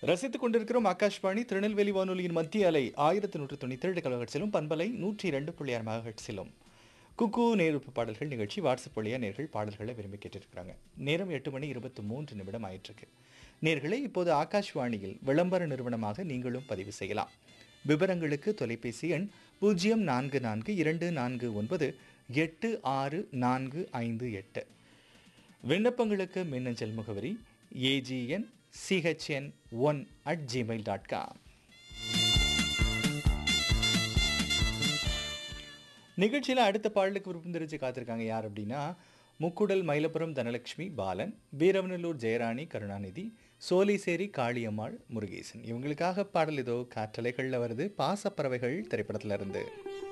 ரசித்துக் கொண்டிருக்கிறோம் ஆகாஷ்வாணி திருநெல்வேலி வானொலியின் மத்திய அலை ஆயிரத்தி நூற்று தொண்ணூற்றி ஏழு கலகட்சிலும் பண்பலை நூற்றி இரண்டு புள்ளி ஆறு மெகாஹெட்ஸிலும் குக்கு நேருப்பு பாடல்கள் நிகழ்ச்சி வாட்ஸ்அப் வழியா நேர்கள் பாடல்களை விரும்பி கேட்டிருக்கிறாங்க நேரம் எட்டு மணி இருபத்தி மூன்று நிமிடம் ஆயிட்டிருக்கு நேர்களை இப்போது ஆகாஷ்வாணியில் விளம்பர நிறுவனமாக நீங்களும் பதிவு செய்யலாம் விவரங்களுக்கு தொலைபேசி எண் பூஜ்ஜியம் நான்கு நான்கு இரண்டு நான்கு ஒன்பது எட்டு ஆறு நான்கு ஐந்து எட்டு விண்ணப்பங்களுக்கு மின்னஞ்சல் முகவரி AGN CHN one at Gmail dot com நிகழ்ச்சியில் அடுத்த பாடலுக்கு விருப்பம் தெரிஞ்சு காத்திருக்காங்க யார் அப்படின்னா முக்குடல் மயிலப்புரம் தனலட்சுமி பாலன் வீரவனலூர் ஜெயராணி கருணாநிதி சோலைசேரி காளியம்மாள் முருகேசன் இவங்களுக்காக பாடல் ஏதோ காற்றலைகளில் வருது பாசப்பறவைகள் திரைப்படத்துல இருந்து